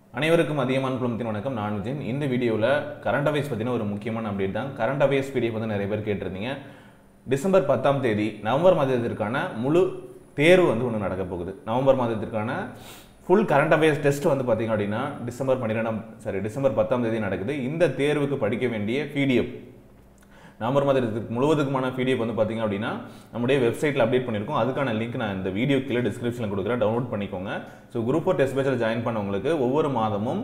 அனைவருக்கும் அதிகமான குழுமத்தின் வணக்கம் நான் விஜயன் இந்த வீடியோவில் கரண்ட் அஃபேர்ஸ் பற்றின ஒரு முக்கியமான அப்டேட் தான் கரண்ட் அஃபேர்ஸ் பிடிஎஃப் வந்து நிறைய பேர் கேட்டிருந்தீங்க டிசம்பர் பத்தாம் தேதி நவம்பர் மாதத்திற்கான முழு தேர்வு வந்து ஒன்று நடக்க போகுது நவம்பர் மாதத்திற்கான ஃபுல் கரண்ட் அஃபேர்ஸ் டெஸ்ட் வந்து பார்த்தீங்க அப்படின்னா டிசம்பர் பன்னிரெண்டாம் சாரி டிசம்பர் பத்தாம் தேதி நடக்குது இந்த தேர்வுக்கு படிக்க வேண்டிய பிடிஎஃப் நவம்பர் மாதத்துக்கு முழுவதுக்குமான பிடிஎஃப் வந்து பார்த்தீங்க அப்படின்னா நம்முடைய வெப்சைட்டில் அப்டேட் பண்ணியிருக்கோம் அதுக்கான லிங்க் நான் இந்த வீடியோ கீழே டிஸ்கிரிப்ஷனில் கொடுக்குறேன் டவுன்லோட் பண்ணிக்கோங்க ஸோ குரூப் ஃபோர் டெஸ்ட் பேச்சில் ஜாயின் பண்ணவங்களுக்கு ஒவ்வொரு மாதமும்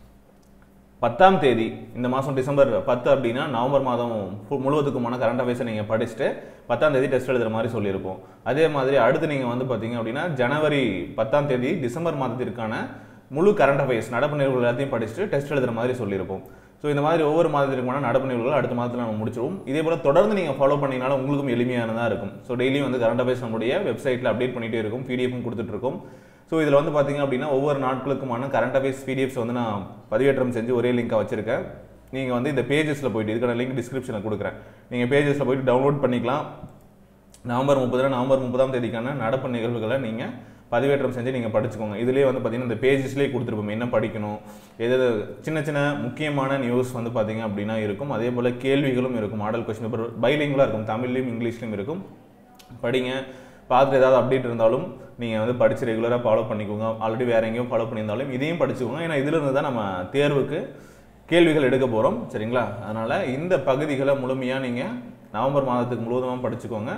பத்தாம் தேதி இந்த மாதம் டிசம்பர் பத்து அப்படின்னா நவம்பர் மாதம் ஃபு- முழுவதுக்குமான கரண்ட் அஃபேர்ஸை நீங்கள் படிச்சுட்டு பத்தாம் தேதி டெஸ்ட் எழுதுற மாதிரி சொல்லியிருப்போம் அதே மாதிரி அடுத்து நீங்கள் வந்து பார்த்தீங்க அப்படின்னா ஜனவரி பத்தாம் தேதி டிசம்பர் மாதத்திற்கான முழு கரண்ட் அஃபேர்ஸ் நடப்பு நிகழ்வுகள் எல்லாத்தையும் படிச்சுட்டு டெஸ்ட் எழுதுற மாதிரி சொல்லியிருப்போம் ஸோ இந்த மாதிரி ஒவ்வொரு மாதத்திற்குமான நடப்பு நிகழ்வுகள் அடுத்த மாதத்தில் நம்ம முடிச்சிருவோம் இதே போல் தொடர்ந்து நீங்கள் ஃபாலோ பண்ணீங்கனாலும் உங்களுக்கும் எளிமையானதாக இருக்கும் ஸோ டெய்லியும் வந்து கரண்ட் அஃபேர்ஸ் நம்முடைய வெப்சைட்டில் அப்டேட் பண்ணிகிட்டே இருக்கும் பிடிஎஃப்பும் கொடுத்துட்டு இருக்கோம் ஸோ இதில் வந்து பார்த்தீங்க அப்படின்னா ஒவ்வொரு நாட்களுக்குமான கரண்ட் அஃபேர்ஸ் பிடிஎஃப்ஸ் வந்து நான் பதிவேற்றம் செஞ்சு ஒரே லிங்காக வச்சிருக்கேன் நீங்கள் வந்து இந்த பேஜஸில் போயிட்டு இதுக்கான லிங்க் டிஸ்கிரிப்ஷனில் கொடுக்குறேன் நீங்கள் பேஜஸில் போயிட்டு டவுன்லோட் பண்ணிக்கலாம் நவம்பர் முப்பதுல நவம்பர் முப்பதாம் தேதிக்கான நடப்பு நிகழ்வுகளை நீங்கள் பதிவேற்றம் செஞ்சு நீங்கள் படிச்சுக்கோங்க இதுலேயே வந்து பார்த்தீங்கன்னா இந்த பேஜஸ்லேயே கொடுத்துருப்போம் என்ன படிக்கணும் எது எது சின்ன சின்ன முக்கியமான நியூஸ் வந்து பார்த்தீங்க அப்படின்னா இருக்கும் அதே போல் கேள்விகளும் இருக்கும் மாடல் கொஸ்டின் பேப்பர் பைலிங்கலாக இருக்கும் தமிழ்லையும் இங்கிலீஷ்லையும் இருக்கும் படிங்க பார்த்துட்டு ஏதாவது அப்டேட் இருந்தாலும் நீங்கள் வந்து படித்து ரெகுலராக ஃபாலோ பண்ணிக்கோங்க ஆல்ரெடி வேற எங்கேயும் ஃபாலோ பண்ணியிருந்தாலும் இதையும் படிச்சுக்கோங்க ஏன்னா இதுல இருந்து தான் நம்ம தேர்வுக்கு கேள்விகள் எடுக்க போகிறோம் சரிங்களா அதனால் இந்த பகுதிகளை முழுமையாக நீங்கள் நவம்பர் மாதத்துக்கு முழுவதுமாக படிச்சுக்கோங்க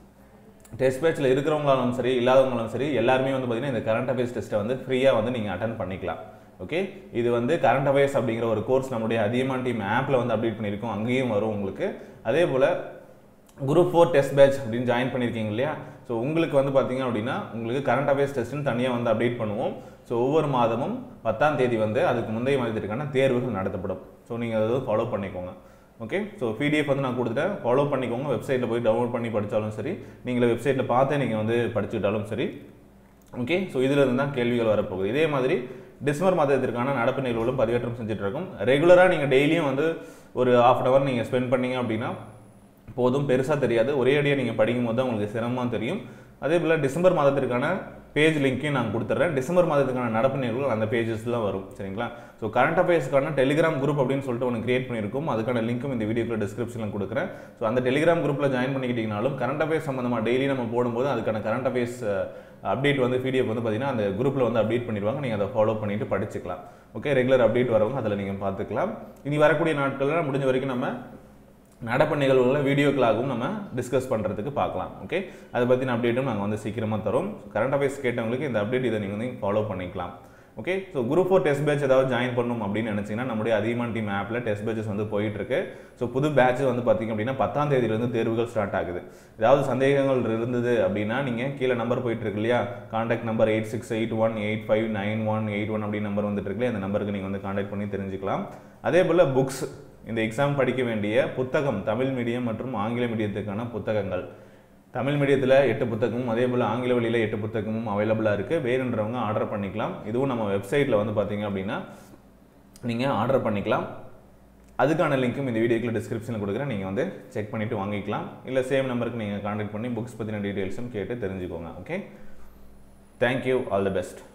டெஸ்ட் பேட்சில் இருக்கிறவங்களாலும் சரி இல்லாதவங்களும் சரி எல்லாருமே வந்து பார்த்தீங்கன்னா இந்த கரண்ட் அஃபேர்ஸ் டெஸ்ட்டை வந்து ஃப்ரீயாக வந்து நீங்கள் அட்டன் பண்ணிக்கலாம் ஓகே இது வந்து கரண்ட் அஃபேர்ஸ் அப்படிங்கிற ஒரு கோர்ஸ் நம்முடைய அதிகமான டீம் ஆப்பில் வந்து அப்டேட் பண்ணியிருக்கோம் அங்கேயும் வரும் உங்களுக்கு அதே போல் குரூப் ஃபோர் டெஸ்ட் பேட்ச் அப்படின்னு ஜாயின் பண்ணியிருக்கீங்க இல்லையா ஸோ உங்களுக்கு வந்து பார்த்தீங்க அப்படின்னா உங்களுக்கு கரண்ட் அஃபேர்ஸ் டெஸ்ட்னு தனியாக வந்து அப்டேட் பண்ணுவோம் ஸோ ஒவ்வொரு மாதமும் பத்தாம் தேதி வந்து அதுக்கு முந்தைய மாதத்திற்கான தேர்வுகள் நடத்தப்படும் ஸோ நீங்கள் அதை ஃபாலோ பண்ணிக்கோங்க ஓகே ஸோ பிடிஎஃப் வந்து நான் கொடுத்துட்டேன் ஃபாலோ பண்ணிக்கோங்க வெப்சைட்டில் போய் டவுன்லோட் பண்ணி படித்தாலும் சரி நீங்கள் வெப்சைட்டில் பார்த்தே நீங்கள் வந்து படிச்சுக்கிட்டாலும் சரி ஓகே ஸோ இதில் இருந்து தான் கேள்விகள் வரப்போகுது இதே மாதிரி டிசம்பர் மாதத்திற்கான நடப்பு நிகழ்வுகளும் பதிவேற்றம் செஞ்சுட்டு இருக்கோம் ரெகுலராக நீங்கள் டெய்லியும் வந்து ஒரு ஆஃப் அன் ஹவர் நீங்கள் ஸ்பெண்ட் பண்ணீங்க அப்படின்னா போதும் பெருசாக தெரியாது ஒரே அடியாக நீங்கள் படிக்கும் போது தான் உங்களுக்கு சிரமமாக தெரியும் அதே போல் டிசம்பர் மாதத்திற்கான பேஜ் லிங்க்கையும் நான் கொடுத்துட்றேன் டிசம்பர் மாதத்துக்கான நடப்பு நிகழ்வுகள் அந்த பேஜஸ்லாம் வரும் சரிங்களா ஸோ கரண்ட் அஃபேர்ஸ்க்கான டெலிகிராம் குரூப் அப்படின்னு சொல்லிட்டு ஒன்று கிரியேட் பண்ணியிருக்கோம் அதுக்கான லிங்க்கும் இந்த வீடியோக்குள்ள டிஸ்கிரிப்ஷனில் கொடுக்குறேன் ஸோ அந்த டெலிகிராம் குரூப்பில் ஜாயின் பண்ணிக்கிட்டீங்கனாலும் கரண்ட் அஃபேர்ஸ் சம்மந்தமாக டெய்லி நம்ம போடும்போது அதுக்கான கரண்ட் அஃபேர்ஸ் அப்டேட் வந்து பிடிஎஃப் வந்து பார்த்தீங்கன்னா அந்த குரூப்பில் வந்து அப்டேட் பண்ணிடுவாங்க நீங்கள் அதை ஃபாலோ பண்ணிட்டு படிச்சுக்கலாம் ஓகே ரெகுலர் அப்டேட் வரவங்க அதில் நீங்கள் பார்த்துக்கலாம் இனி வரக்கூடிய நாட்களில் முடிஞ்ச வரைக்கும் நம்ம நடப்பு நிகழ்வுகளை வீடியோக்களாகவும் நம்ம டிஸ்கஸ் பண்ணுறதுக்கு பார்க்கலாம் ஓகே அதை பற்றின அப்டேட்டும் நாங்கள் வந்து சீக்கிரமாக தரோம் கரண்ட் அஃபேர்ஸ் கேட்டவங்களுக்கு இந்த அப்டேட் இதை நீங்கள் வந்து ஃபாலோ பண்ணிக்கலாம் okay so group four test batch ஏதாவது ஜாயின் பண்ணணும் அப்படின்னு நினச்சிங்கன்னா நம்முடைய அதிகமான டீம் ஆப்பில் டெஸ்ட் பேட்சஸ் வந்து போயிட்டு இருக்கு ஸோ புது பேட்ச் வந்து பார்த்தீங்க அப்படின்னா பத்தாம் தேதியிலேருந்து தேர்வுகள் ஸ்டார்ட் ஆகுது ஏதாவது சந்தேகங்கள் இருந்தது அப்படின்னா நீங்கள் கீழே நம்பர் போயிட்டு இருக்கு இல்லையா contact number eight six eight one eight five nine one eight one அப்படின்னு நம்பர் வந்துட்டு இருக்கு இல்லையா அந்த நம்பருக்கு நீங்கள் வந்து காண்டாக்ட் பண்ணி தெரிஞ்சுக்கலாம் அதே போல் புக்ஸ் இந்த எக்ஸாம் படிக்க வேண்டிய புத்தகம் தமிழ் மீடியம் மற்றும் ஆங்கில மீடியத்துக்கான புத்தகங்கள் தமிழ் மீடியத்தில் எட்டு புத்தகமும் அதே போல் ஆங்கில வழியில் எட்டு புத்தகமும் அவைலபிளாக இருக்குது வேணுன்றவங்க ஆர்டர் பண்ணிக்கலாம் இதுவும் நம்ம வெப்சைட்டில் வந்து பார்த்தீங்க அப்படின்னா நீங்கள் ஆர்டர் பண்ணிக்கலாம் அதுக்கான லிங்க்கும் இந்த வீடியோக்குள்ள டிஸ்கிரிப்ஷனில் கொடுக்குறேன் நீங்கள் வந்து செக் பண்ணிவிட்டு வாங்கிக்கலாம் இல்லை சேம் நம்பருக்கு நீங்கள் கான்டாக்ட் பண்ணி புக்ஸ் பற்றின டீட்டெயில்ஸும் கேட்டு தெரிஞ்சுக்கோங்க okay thank you all the best